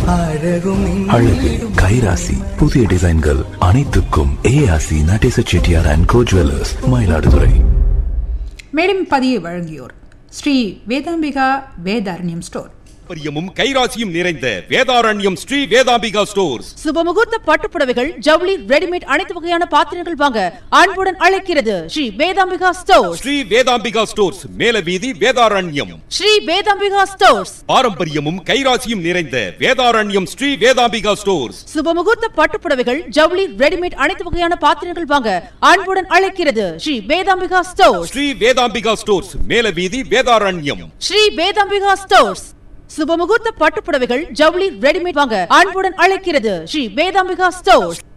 அழகும் அழகு கைராசி புதிய டிசைன்கள் அனைத்துக்கும் ஏஆசி Natesa Chettiar and co jewellers Mayiladuthurai மேலும் பதியை வழங்கியோர் ஸ்ரீ வேதாம்பிகா வேதாரண்யம் ஸ்டோர் பாரம்பரியமும் கைராசியும் நிறைந்த வேதாரண்யம் ஸ்ரீ வேதாம்பிகா ஸ்டோர்ஸ் சுபமுகூர்த்த பட்டுப்புடவைகள் ஜவுளி ரெடிமேட் அனைத்து வகையான பாத்திரங்கள் வாங்க அன்புடன் அழைக்கிறது ஸ்ரீ வேதாம்பிகா ஸ்டோர்ஸ் ஸ்ரீ வேதாம்பிகா ஸ்டோர்ஸ் மேல வீதி வேதாரண்யம் ஸ்ரீ வேதாம்பிகா ஸ்டோர்ஸ் பாரம்பரியமும் கைராசியும் நிறைந்த வேதாரண்யம் ஸ்ரீ வேதாம்பிகா ஸ்டோர்ஸ் சுபமுகூர்த்த பட்டுப்புடவைகள் ஜவுளி ரெடிமேட் அனைத்து வகையான பாத்திரங்கள் வாங்க அன்புடன் அழைக்கிறது ஸ்ரீ வேதாம்பிகா ஸ்டோர்ஸ் ஸ்ரீ வேதாம்பிகா ஸ்டோர்ஸ் மேல வீதி வேதாரண்யம் ஸ்ரீ வேதாம்பிகா ஸ்டோர்ஸ் சுபமுகூர்த்த பட்டுப்புடவைகள் ஜவுளி ரெடிமேட் வாங்க அன்புடன் அழைக்கிறது ஸ்ரீ வேதாம்பிகா ஸ்டோர்ஸ்